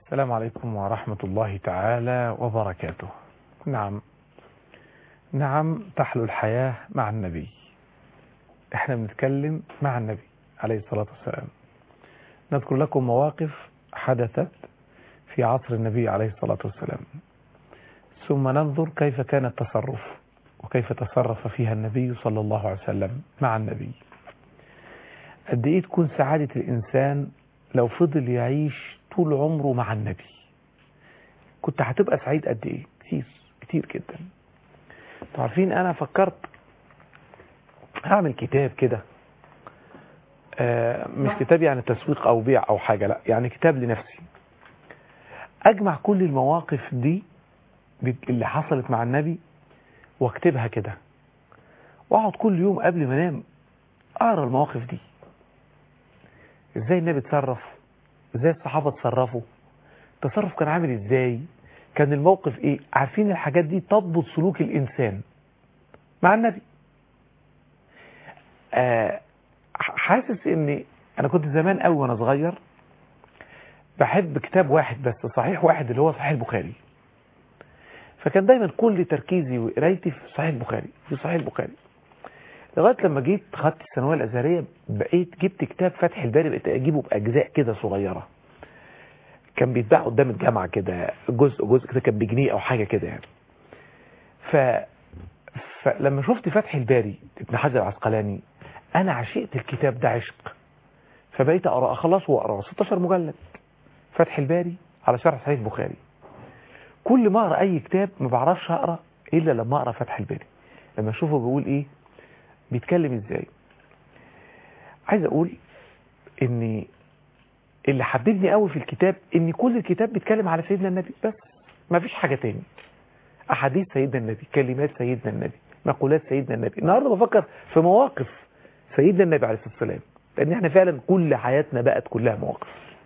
السلام عليكم ورحمة الله تعالى وبركاته نعم نعم تحلو الحياة مع النبي احنا بنتكلم مع النبي عليه الصلاة والسلام نذكر لكم مواقف حدثت في عصر النبي عليه الصلاة والسلام ثم ننظر كيف كان التصرف وكيف تصرف فيها النبي صلى الله عليه وسلم مع النبي قد ايه تكون سعادة الإنسان لو فضل يعيش طول عمره مع النبي كنت هتبقى سعيد قد ايه كتير كتير جدا عارفين انا فكرت هعمل كتاب كده آه مش كتاب يعني تسويق او بيع او حاجة لا يعني كتاب لنفسي اجمع كل المواقف دي اللي حصلت مع النبي واكتبها كده واقعد كل يوم قبل ما انام اقرا المواقف دي ازاي النبي اتصرف ازاي الصحابة تصرفوا التصرف كان عامل ازاي كان الموقف ايه عارفين الحاجات دي تضبط سلوك الانسان مع النبي آه حاسس ان انا كنت زمان قوي وانا صغير بحب كتاب واحد بس صحيح واحد اللي هو صحيح البخاري فكان دايما كل تركيزي وقرايتي في صحيح البخاري في صحيح البخاري لغايه لما جيت خدت الثانويه الازهريه بقيت جبت كتاب فتح الباري بقيت اجيبه باجزاء كده صغيره كان بيتباع قدام الجامعه كده جزء جزء كده كان بجنيه او حاجه كده يعني ف فلما شفت فتح الباري ابن حجر العسقلاني انا عشقت الكتاب ده عشق فبقيت اقرا اخلصه واقرا 16 مجلد فتح الباري على شرح صحيح البخاري كل ما اقرا اي كتاب ما بعرفش اقرا الا لما اقرا فتح الباري لما اشوفه بيقول ايه بيتكلم ازاي عايز اقول ان اللي حببني قوي في الكتاب ان كل الكتاب بيتكلم على سيدنا النبي بس ما فيش حاجة تاني احاديث سيدنا النبي كلمات سيدنا النبي مقولات سيدنا النبي النهاردة بفكر في مواقف سيدنا النبي عليه الصلاة والسلام لان احنا فعلا كل حياتنا بقت كلها مواقف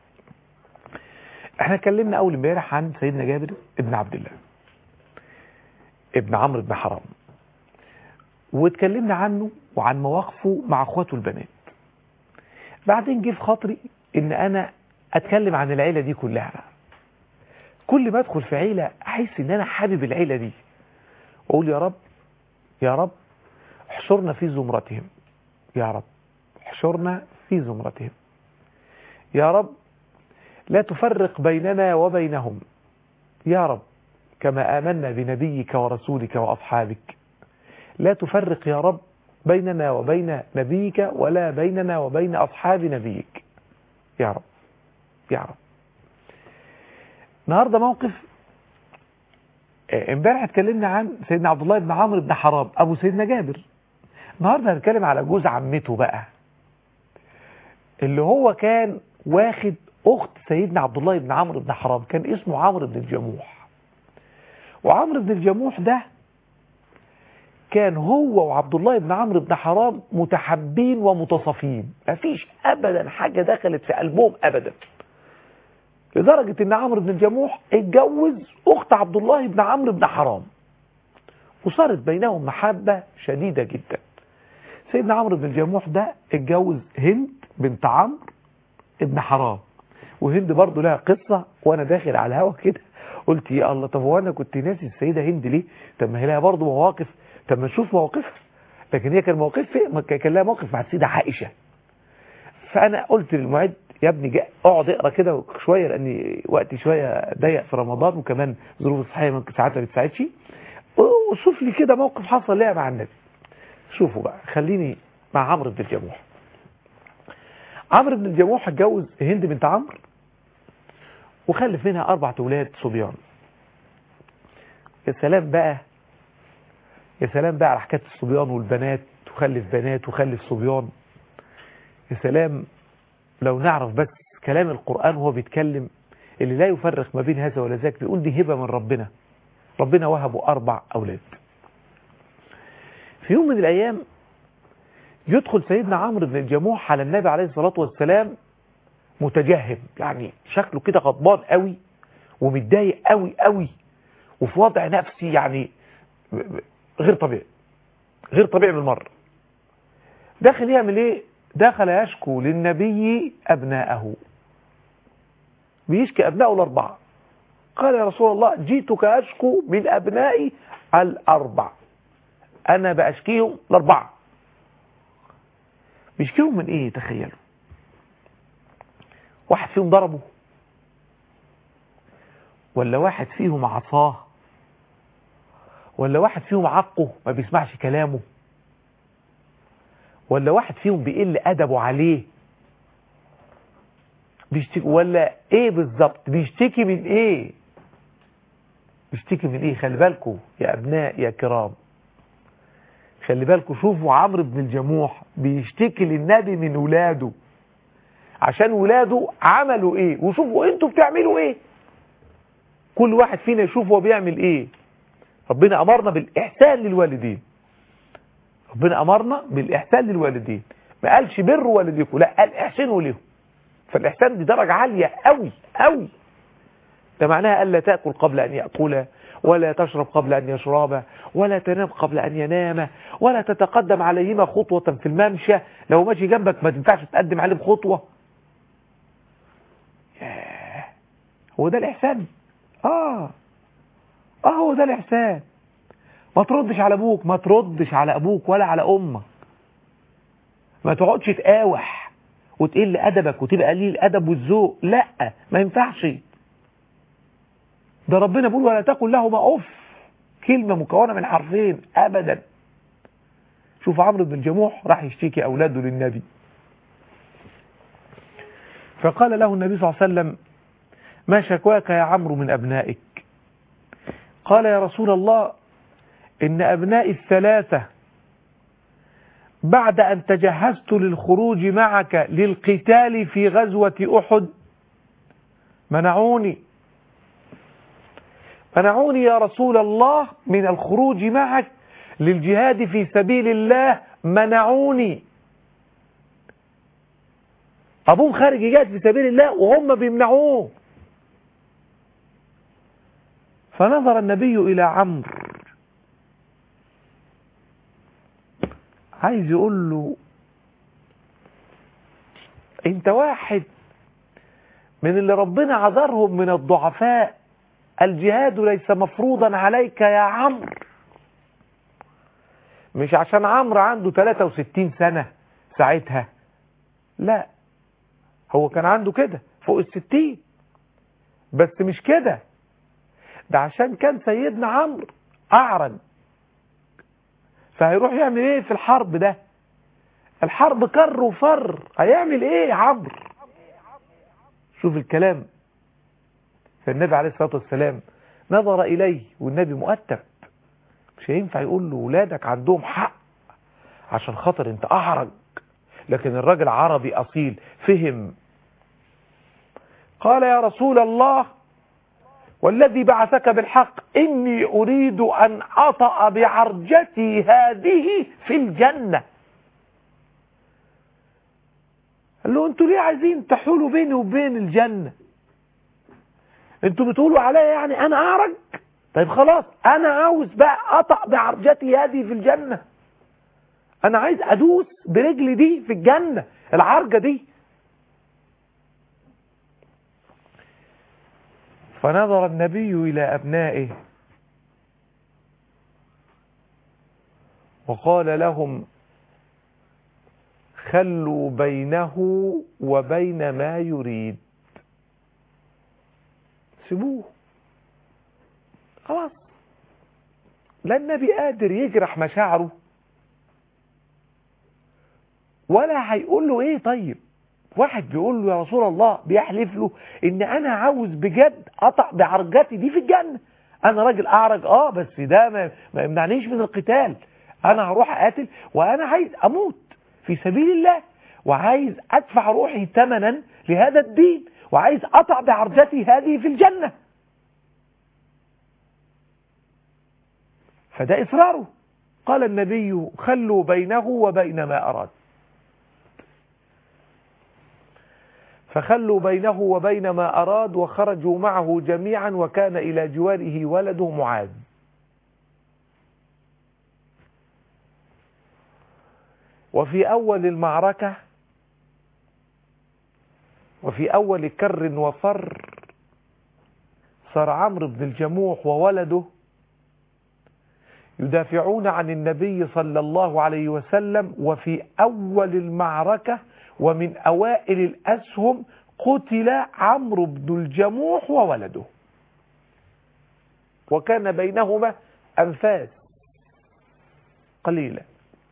احنا اتكلمنا اول امبارح عن سيدنا جابر ابن عبد الله ابن عمرو بن حرام واتكلمنا عنه وعن مواقفه مع اخواته البنات بعدين جه في خاطري ان انا اتكلم عن العيلة دي كلها كل ما ادخل في عيلة احس ان انا حابب العيلة دي واقول يا رب يا رب احشرنا في زمرتهم يا رب احشرنا في زمرتهم يا رب لا تفرق بيننا وبينهم يا رب كما آمنا بنبيك ورسولك وأصحابك لا تفرق يا رب بيننا وبين نبيك ولا بيننا وبين أصحاب نبيك يا رب يا رب النهاردة موقف امبارح اتكلمنا عن سيدنا عبد الله بن عمرو بن حرام ابو سيدنا جابر النهارده هنتكلم على جوز عمته بقى اللي هو كان واخد اخت سيدنا عبد الله بن عمرو بن حرام كان اسمه عمرو بن الجموح وعمرو بن الجموح ده كان هو وعبد الله بن عمرو بن حرام متحبين ومتصافين مفيش ابدا حاجة دخلت في قلبهم ابدا لدرجة ان عمرو بن الجموح اتجوز اخت عبد الله بن عمرو بن حرام وصارت بينهم محبة شديدة جدا سيدنا عمرو بن الجموح ده اتجوز هند بنت عمرو ابن حرام وهند برضه لها قصة وانا داخل على الهوا كده قلت يا الله طب هو انا كنت ناسي السيدة هند ليه طب ما هي لها برضه مواقف طب ما نشوف مواقفها لكن هي كان موقف كان لها موقف مع السيدة عائشة فانا قلت للمعد يا ابني جاء اقعد اقرا كده شويه لان وقتي شويه ضيق في رمضان وكمان ظروف الصحيه ممكن ساعات ما بتساعدش وشوف لي كده موقف حصل ليها مع النبي شوفوا بقى خليني مع عمرو بن الجموح عمرو بن الجموح اتجوز هند بنت عمرو وخلف منها اربع اولاد صبيان يا سلام بقى يا سلام بقى على حكايه الصبيان والبنات وخلف بنات وخلف صبيان يا سلام لو نعرف بس كلام القرآن وهو بيتكلم اللي لا يفرق ما بين هذا ولا ذاك بيقول دي هبة من ربنا ربنا وهبه أربع أولاد في يوم من الأيام يدخل سيدنا عمرو بن الجموح على النبي عليه الصلاة والسلام متجهم يعني شكله كده غضبان قوي ومتضايق قوي قوي وفي وضع نفسي يعني غير طبيعي غير طبيعي بالمرة داخل يعمل ايه دخل يشكو للنبي أبناءه بيشكي أبنائه الأربعة قال يا رسول الله جيتك أشكو من أبنائي الأربع أنا بأشكيهم الأربعة بيشكيهم من إيه تخيلوا واحد فيهم ضربه ولا واحد فيهم عصاه ولا واحد فيهم عقه ما بيسمعش كلامه ولا واحد فيهم بيقل أدبه عليه بيشتكي ولا ايه بالظبط بيشتكي من ايه بيشتكي من ايه خلي بالكم يا ابناء يا كرام خلي بالكم شوفوا عمرو بن الجموح بيشتكي للنبي من ولاده عشان ولاده عملوا ايه وشوفوا انتوا بتعملوا ايه كل واحد فينا يشوف هو بيعمل ايه ربنا امرنا بالاحسان للوالدين ربنا امرنا بالاحسان للوالدين ما قالش بروا والديكم لا قال احسنوا لهم فالإحسان دي درجة عالية قوي قوي ده معناها ألا تأكل قبل أن يأكل ولا تشرب قبل أن يشرب ولا تنام قبل أن ينام ولا تتقدم عليهما خطوة في الممشى لو ماشي جنبك ما تنفعش تقدم عليه بخطوة ياه هو ده الإحسان آه آه هو ده الإحسان ما تردش على أبوك ما تردش على أبوك ولا على أمك ما تقعدش تقاوح وتقل أدبك وتبقى قليل الأدب والذوق لا ما ينفعش ده ربنا بيقول ولا تقل لهما أف كلمة مكونة من حرفين أبدا شوف عمرو بن الجموح راح يشتكي أولاده للنبي فقال له النبي صلى الله عليه وسلم ما شكواك يا عمرو من أبنائك قال يا رسول الله إن أبنائي الثلاثة بعد أن تجهزت للخروج معك للقتال في غزوة أحد منعوني منعوني يا رسول الله من الخروج معك للجهاد في سبيل الله منعوني أبوهم خارج يجاهد في سبيل الله وهم بيمنعوه فنظر النبي إلى عمرو عايز يقول له انت واحد من اللي ربنا عذرهم من الضعفاء الجهاد ليس مفروضا عليك يا عمرو مش عشان عمرو عنده 63 سنة ساعتها لا هو كان عنده كده فوق الستين بس مش كده ده عشان كان سيدنا عمرو أعرج فهيروح يعمل ايه في الحرب ده الحرب كر وفر هيعمل ايه يا عمرو شوف الكلام فالنبي عليه الصلاة والسلام نظر إليه والنبي مؤتب مش هينفع يقول له ولادك عندهم حق عشان خاطر انت أعرج لكن الراجل عربي أصيل فهم قال يا رسول الله والذي بعثك بالحق إني أريد أن أطأ بعرجتي هذه في الجنة قال له انتوا ليه عايزين تحولوا بيني وبين الجنة انتوا بتقولوا عليا يعني انا اعرج طيب خلاص انا عاوز بقى اطأ بعرجتي هذه في الجنة انا عايز ادوس برجلي دي في الجنة العرجة دي فنظر النبي إلى أبنائه وقال لهم خلوا بينه وبين ما يريد سيبوه خلاص لا النبي قادر يجرح مشاعره ولا هيقول له ايه طيب واحد بيقول له يا رسول الله بيحلف له ان انا عاوز بجد اطع بعرجتي دي في الجنة انا راجل اعرج اه بس ده ما, ما يمنعنيش من القتال انا هروح اقاتل وانا عايز اموت في سبيل الله وعايز ادفع روحي ثمنا لهذا الدين وعايز اطع بعرجتي هذه في الجنة فده اصراره قال النبي خلوا بينه وبين ما اراد فخلوا بينه وبين ما أراد وخرجوا معه جميعا وكان إلى جواره ولده معاذ وفي أول المعركة وفي أول كر وفر صار عمرو بن الجموح وولده يدافعون عن النبي صلى الله عليه وسلم وفي أول المعركة ومن أوائل الأسهم قتل عمرو بن الجموح وولده وكان بينهما أنفاس قليلة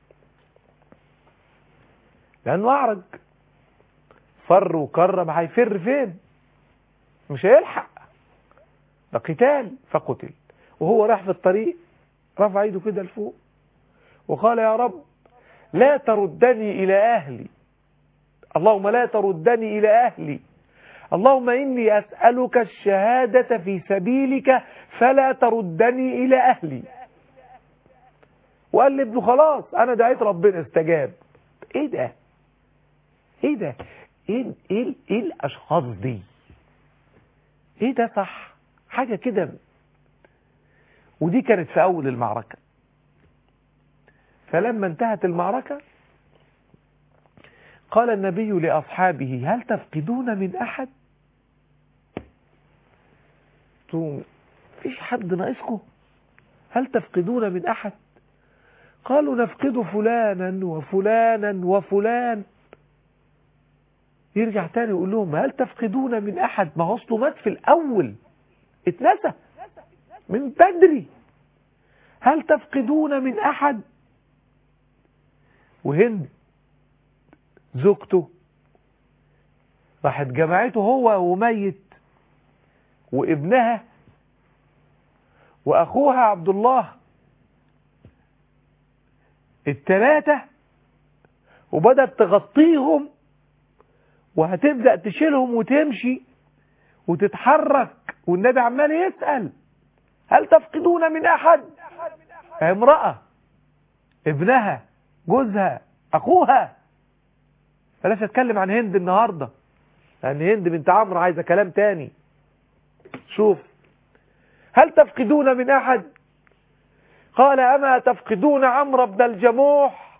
لأنه أعرج فر وكرم هيفر فين مش هيلحق ده قتال فقتل وهو راح في الطريق رفع ايده كده لفوق وقال يا رب لا تردني إلى أهلي اللهم لا تردني إلى أهلي اللهم إني أسألك الشهادة في سبيلك فلا تردني إلى أهلي وقال لابنه خلاص أنا دعيت ربنا استجاب إيه ده إيه ده إيه, إيه, إيه الأشخاص دي إيه ده صح حاجة كده ودي كانت في أول المعركة فلما انتهت المعركة قال النبي لأصحابه هل تفقدون من أحد فيش حد ناقصكم هل تفقدون من أحد قالوا نفقد فلانا وفلانا وفلان يرجع تاني يقول لهم هل تفقدون من أحد ما هو اصله مات في الأول اتنسى من بدري هل تفقدون من أحد وهند زوجته راحت جمعته هو وميت وابنها واخوها عبد الله التلاتة وبدأت تغطيهم وهتبدأ تشيلهم وتمشي وتتحرك والنبي عمال يسأل هل تفقدون من أحد امرأة ابنها جوزها أخوها بلاش اتكلم عن هند النهاردة لأن هند بنت عمرو عايزة كلام تاني شوف هل تفقدون من أحد قال أما تفقدون عمرو بن الجموح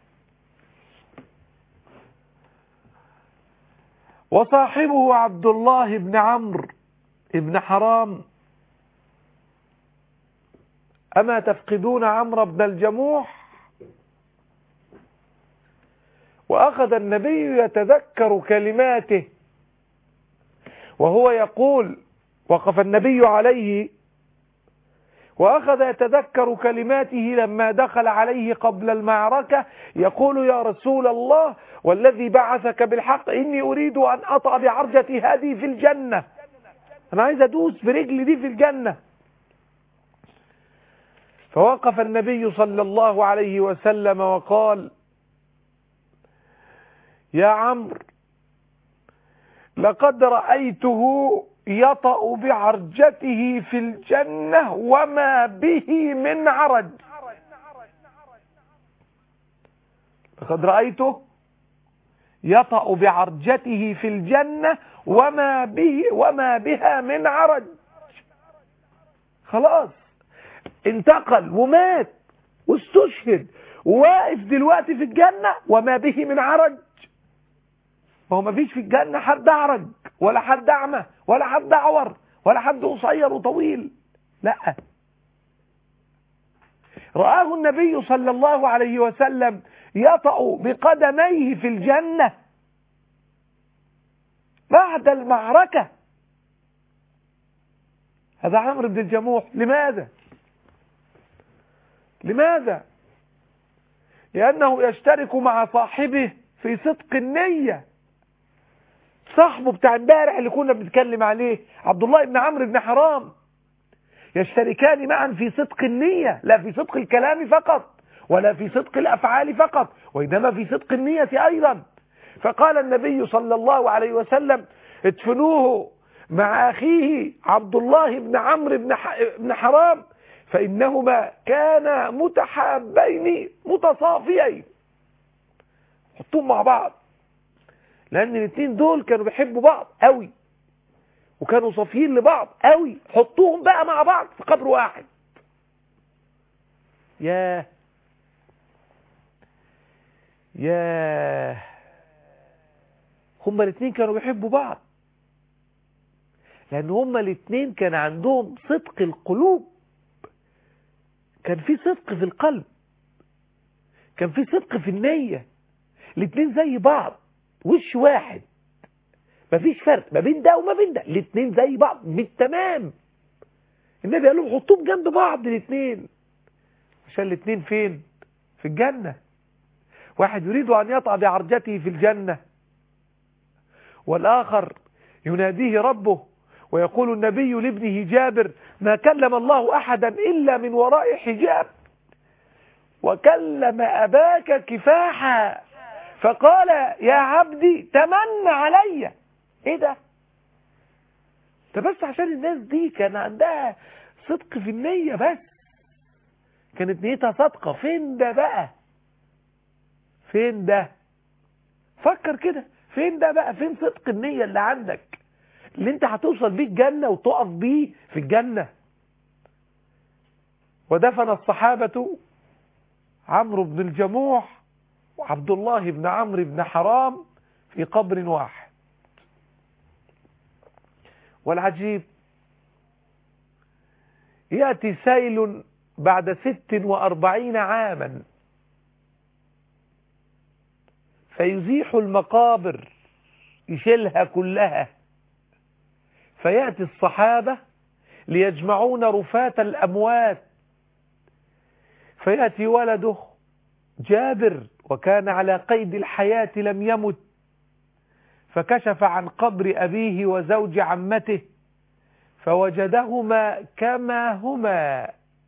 وصاحبه عبد الله بن عمرو ابن حرام أما تفقدون عمرو بن الجموح وأخذ النبي يتذكر كلماته وهو يقول وقف النبي عليه وأخذ يتذكر كلماته لما دخل عليه قبل المعركة يقول يا رسول الله والذي بعثك بالحق إني أريد أن أطأ بعرجتي هذه في الجنة أنا عايز أدوس برجلي دي في الجنة فوقف النبي صلى الله عليه وسلم وقال يا عمرو لقد رأيته يطأ بعرجته في الجنة وما به من عرج لقد رأيته يطأ بعرجته في الجنة وما به وما بها من عرج خلاص انتقل ومات واستشهد وواقف دلوقتي في الجنة وما به من عرج ما هو ما فيش في الجنة حد أعرج ولا حد أعمى ولا حد أعور ولا حد قصير وطويل لا رآه النبي صلى الله عليه وسلم يطأ بقدميه في الجنة بعد المعركة هذا عمرو بن الجموح لماذا لماذا لأنه يشترك مع صاحبه في صدق النية صاحبه بتاع امبارح اللي كنا بنتكلم عليه عبد الله بن عمرو بن حرام يشتركان معا في صدق النية لا في صدق الكلام فقط ولا في صدق الأفعال فقط وإنما في صدق النية أيضا فقال النبي صلى الله عليه وسلم ادفنوه مع أخيه عبد الله بن عمرو بن حرام فإنهما كانا متحابين متصافيين حطوهم مع بعض لأن الاثنين دول كانوا بيحبوا بعض قوي وكانوا صافيين لبعض قوي حطوهم بقى مع بعض في قبر واحد ياه ياه هما الاثنين كانوا بيحبوا بعض لان هما الاثنين كان عندهم صدق القلوب كان في صدق في القلب كان في صدق في النية الاثنين زي بعض وش واحد مفيش فرق ما بين ده وما بين ده الاثنين زي بعض بالتمام النبي قال لهم حطوهم جنب بعض الاثنين عشان الاثنين فين في الجنة واحد يريد أن يطأ بعرجته في الجنة والآخر يناديه ربه ويقول النبي لابنه جابر ما كلم الله أحدا إلا من وراء حجاب وكلم أباك كفاحا فقال يا عبدي تمن علي ايه ده ده بس عشان الناس دي كان عندها صدق في النية بس كانت نيتها صادقة فين ده بقى فين ده فكر كده فين ده بقى فين صدق النية اللي عندك اللي انت هتوصل بيه الجنة وتقف بيه في الجنة ودفن الصحابة عمرو بن الجموح وعبد الله بن عمرو بن حرام في قبر واحد والعجيب يأتي سيل بعد ست وأربعين عاما فيزيح المقابر يشيلها كلها فيأتي الصحابة ليجمعون رفات الأموات فيأتي ولده جابر وكان على قيد الحياة لم يمت فكشف عن قبر أبيه وزوج عمته فوجدهما كما هما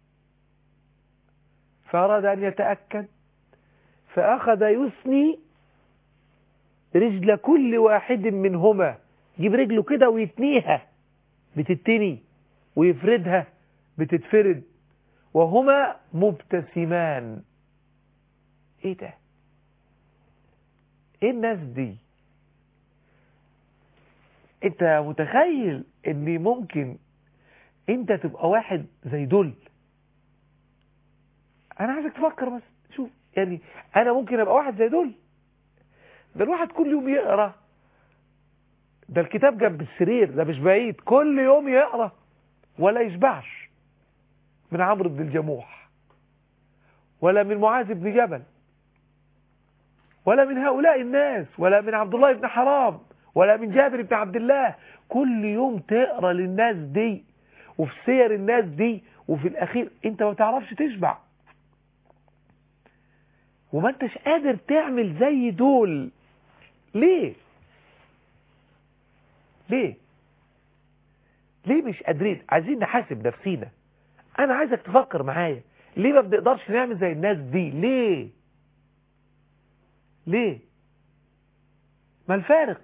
فأراد أن يتأكد فأخذ يثني رجل كل واحد منهما يجيب رجله كده ويتنيها بتتني ويفردها بتتفرد وهما مبتسمان ايه ده ايه الناس دي انت متخيل ان ممكن انت تبقى واحد زي دول انا عايزك تفكر بس شوف يعني انا ممكن ابقى واحد زي دول ده الواحد كل يوم يقرا ده الكتاب جنب السرير ده مش بعيد كل يوم يقرا ولا يشبعش من عمرو بن الجموح ولا من معاذ بن جبل ولا من هؤلاء الناس ولا من عبد الله بن حرام ولا من جابر بن عبد الله كل يوم تقرا للناس دي وفي سير الناس دي وفي الاخير انت ما تعرفش تشبع وما انتش قادر تعمل زي دول ليه ليه ليه مش قادرين عايزين نحاسب نفسينا انا عايزك تفكر معايا ليه ما بنقدرش نعمل زي الناس دي ليه ليه ما الفارق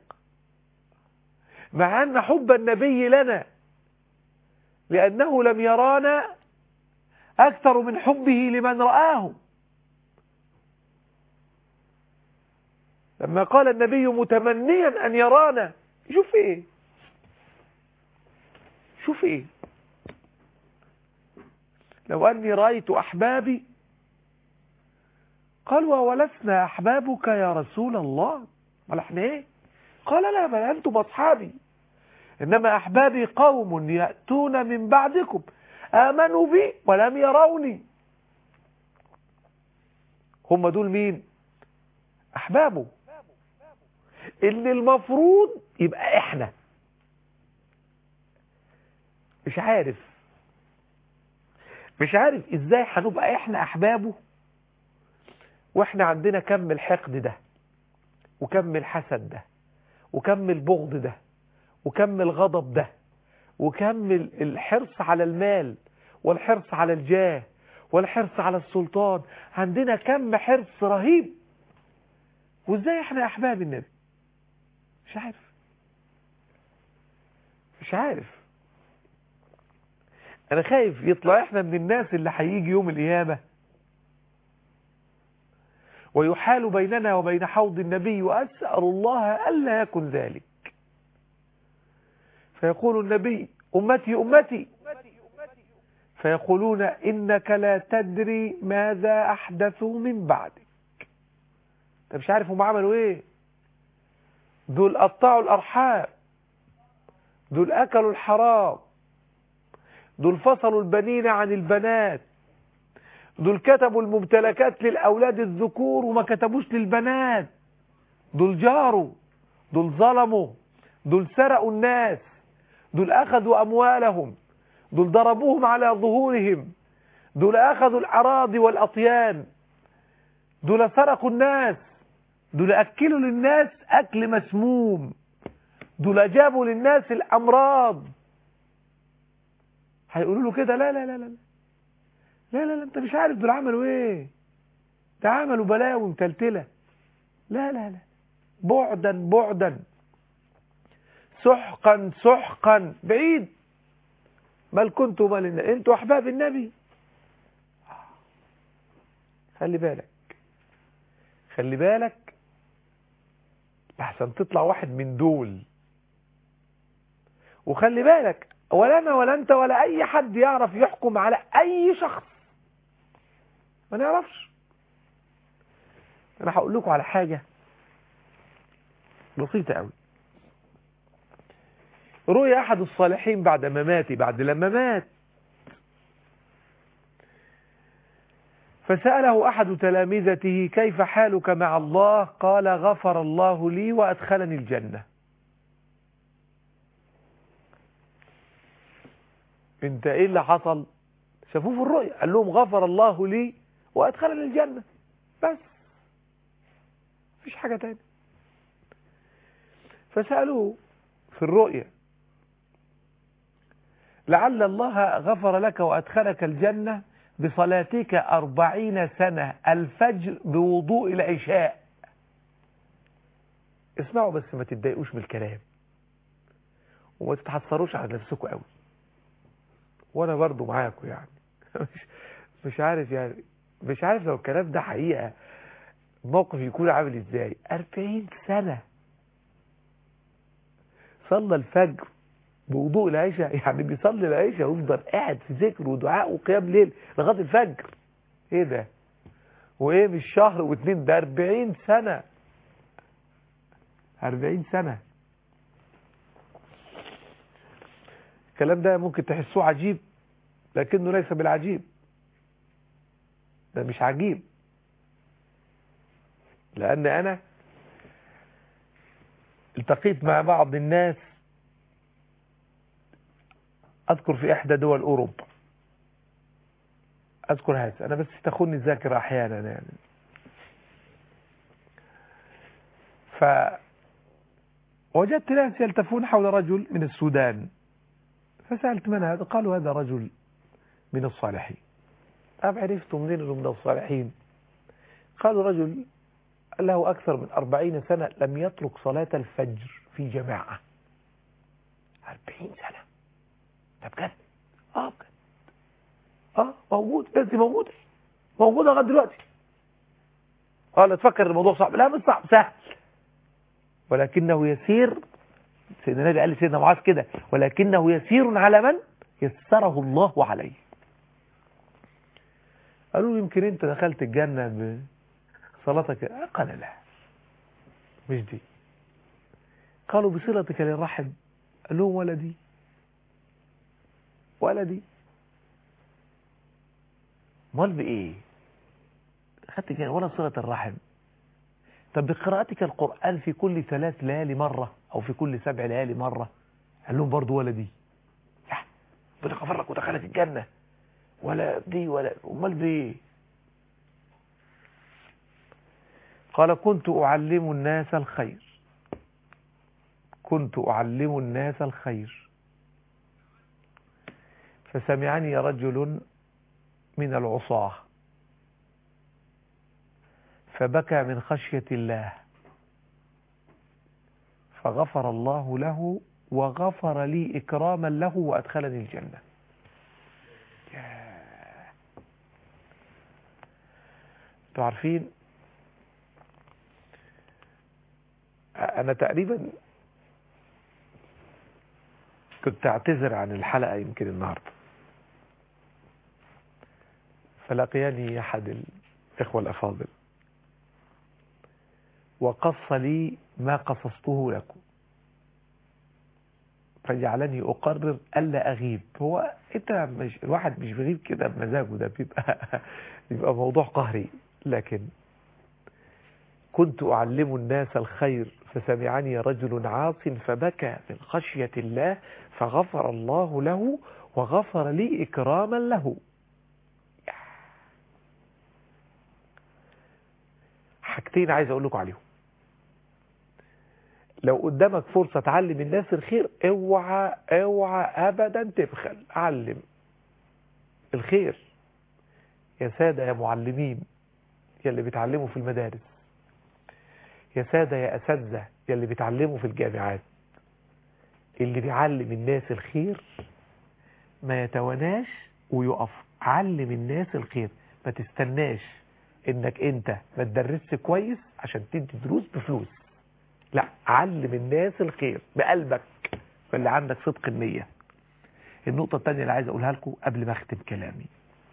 مع أن حب النبي لنا لأنه لم يرانا أكثر من حبه لمن رآه لما قال النبي متمنيا أن يرانا شوف إيه شوف إيه لو أني رأيت أحبابي قالوا ولسنا أحبابك يا رسول الله قال احنا ايه قال لا بل أنتم أصحابي إنما أحبابي قوم يأتون من بعدكم آمنوا بي ولم يروني هم دول مين أحبابه اللي المفروض يبقى إحنا مش عارف مش عارف إزاي هنبقى إحنا أحبابه واحنا عندنا كم الحقد ده وكم الحسد ده وكم البغض ده وكم الغضب ده وكم الحرص على المال والحرص على الجاه والحرص على السلطان عندنا كم حرص رهيب وازاي احنا احباب النبي مش عارف مش عارف انا خايف يطلع احنا من الناس اللي هيجي يوم القيامه ويحال بيننا وبين حوض النبي وأسأل الله ألا يكن ذلك فيقول النبي أمتي أمتي فيقولون إنك لا تدري ماذا أحدثوا من بعدك انت مش عارف هم عملوا ايه دول قطعوا الأرحام دول أكلوا الحرام دول فصلوا البنين عن البنات دول كتبوا الممتلكات للأولاد الذكور وما كتبوش للبنات دول جاروا دول ظلموا دول سرقوا الناس دول أخذوا أموالهم دول ضربوهم على ظهورهم دول أخذوا الأراضي والأطيان دول سرقوا الناس دول أكلوا للناس أكل مسموم دول جابوا للناس الأمراض هيقولوا له كده لا لا لا لا لا لا لا انت مش عارف دول عملوا ايه ده عملوا بلاوي متلتلة لا لا لا بعدا بعدا سحقا سحقا بعيد بل كنتوا بل انتوا احباب النبي خلي بالك خلي بالك لحسن تطلع واحد من دول وخلي بالك ولا انا ولا انت ولا اي حد يعرف يحكم على اي شخص ما نعرفش انا هقول لكم على حاجة بسيطة قوي رؤيا احد الصالحين بعد مماتي بعد لما مات فسأله أحد تلامذته كيف حالك مع الله قال غفر الله لي وأدخلني الجنة انت ايه اللي حصل شافوه في الرؤيا قال لهم غفر الله لي وأدخلني الجنة بس مفيش حاجة تاني فسألوه في الرؤيا لعل الله غفر لك وأدخلك الجنة بصلاتك أربعين سنة الفجر بوضوء العشاء اسمعوا بس ما تتضايقوش من الكلام وما تتحسروش على نفسكم قوي وانا برضو معاكم يعني مش, مش عارف يعني مش عارف لو الكلام ده حقيقة الموقف يكون عامل ازاي أربعين سنة صلى الفجر بوضوء العشاء يعني بيصلي العشاء ويفضل قاعد في ذكر ودعاء وقيام ليل لغايه الفجر ايه ده وايه مش شهر واتنين ده 40 سنه 40 سنه الكلام ده ممكن تحسوه عجيب لكنه ليس بالعجيب ده مش عجيب لان انا التقيت مع بعض الناس أذكر في إحدى دول أوروبا أذكر هذا أنا بس تخوني الذاكرة أحيانا يعني فوجدت ناس يلتفون حول رجل من السودان فسألت من هذا قالوا هذا رجل من الصالحين أم عرفت منين من الصالحين قالوا رجل له أكثر من أربعين سنة لم يترك صلاة الفجر في جماعة أربعين سنة ده بجد اه بجد اه موجود الناس دي موجوده موجوده لغايه دلوقتي اه لا تفكر الموضوع صعب لا مش صعب سهل ولكنه يسير سيدنا النبي قال لسيدنا معاذ كده ولكنه يسير على من يسره الله عليه قالوا له يمكن انت دخلت الجنة بصلاتك قال لا مش دي قالوا بصلتك للرحم قال لهم ولا دي ولا دي امال بايه خدت كده ولا صلة الرحم طب بقراءتك القرآن في كل ثلاث ليالي مرة او في كل سبع ليالي مرة قال لهم برضو ولا دي لا ربنا غفر لك ودخلك الجنة ولا دي ولا امال بايه قال كنت أعلم الناس الخير كنت أعلم الناس الخير فسمعني رجل من العصاة فبكى من خشية الله فغفر الله له وغفر لي إكراما له وأدخلني الجنة انتوا عارفين أنا تقريبا كنت أعتذر عن الحلقة يمكن النهاردة فلقياني أحد الإخوة الأفاضل وقص لي ما قصصته لكم فجعلني أقرر ألا أغيب هو أنت مش الواحد مش بيغيب كده بمزاجه ده بيبقى بيبقى موضوع قهري لكن كنت أعلم الناس الخير فسمعني رجل عاص فبكى من خشية الله فغفر الله له وغفر لي إكراما له حاجتين عايز أقول لكم عليهم لو قدامك فرصة تعلم الناس الخير اوعى اوعى ابدا تبخل علم الخير يا سادة يا معلمين يا اللي بيتعلموا في المدارس يا سادة يا أساتذة يا اللي بيتعلموا في الجامعات اللي بيعلم الناس الخير ما يتواناش ويقف علم الناس الخير ما تستناش انك انت ما تدرسش كويس عشان تدي دروس بفلوس لا علم الناس الخير بقلبك فاللي عندك صدق النية النقطة التانية اللي عايز اقولها لكم قبل ما اختم كلامي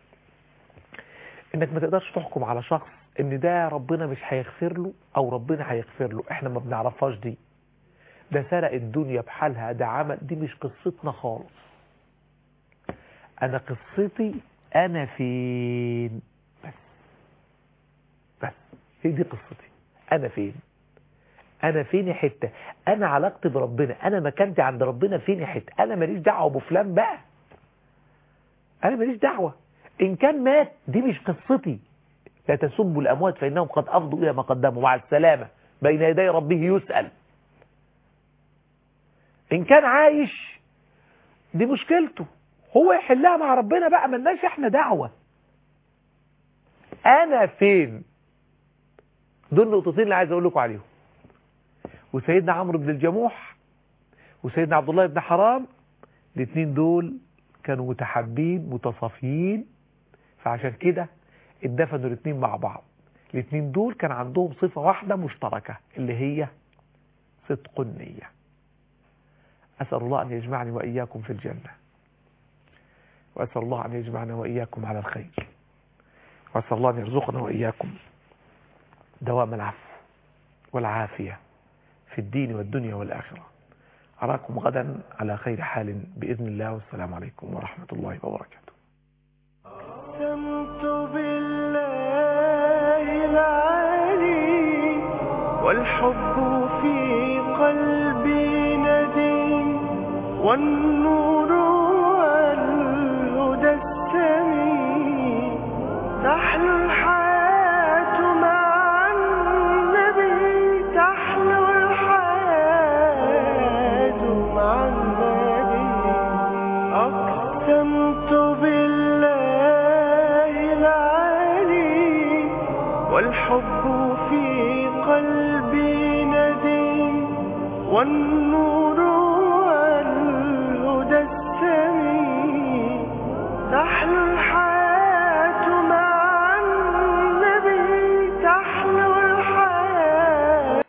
انك ما تقدرش تحكم على شخص ان ده ربنا مش هيغفر له او ربنا هيغفر له احنا ما بنعرفهاش دي ده سرق الدنيا بحالها ده عمل دي مش قصتنا خالص انا قصتي انا فين بس بس هي دي قصتي انا فين انا فين حته انا علاقتي بربنا انا مكانتي عند ربنا فين حته انا ماليش دعوه بفلان بقى انا ماليش دعوه ان كان مات دي مش قصتي لا تسبوا الاموات فانهم قد افضوا الى ما قدموا مع السلامه بين يدي ربه يسال ان كان عايش دي مشكلته هو يحلها مع ربنا بقى ملناش احنا دعوه انا فين دول النقطتين اللي عايز اقول لكم عليهم وسيدنا عمرو بن الجموح وسيدنا عبد الله بن حرام الاثنين دول كانوا متحابين متصافيين فعشان كده اتدفنوا الاثنين مع بعض الاثنين دول كان عندهم صفة واحدة مشتركة اللي هي صدق النية أسأل الله أن يجمعني وإياكم في الجنة وأسأل الله أن يجمعنا وإياكم على الخير وأسأل الله أن يرزقنا وإياكم دوام العفو والعافية في الدين والدنيا والآخرة أراكم غدا على خير حال بإذن الله والسلام عليكم ورحمة الله وبركاته أقسمت بالله العلي والحب في قلبي ندي والنور والهدى السمي تحلو الحياة مع النبي تحلو الحياة مع النبي أقسمت بالله العلي والحب في قلبي ندي والنور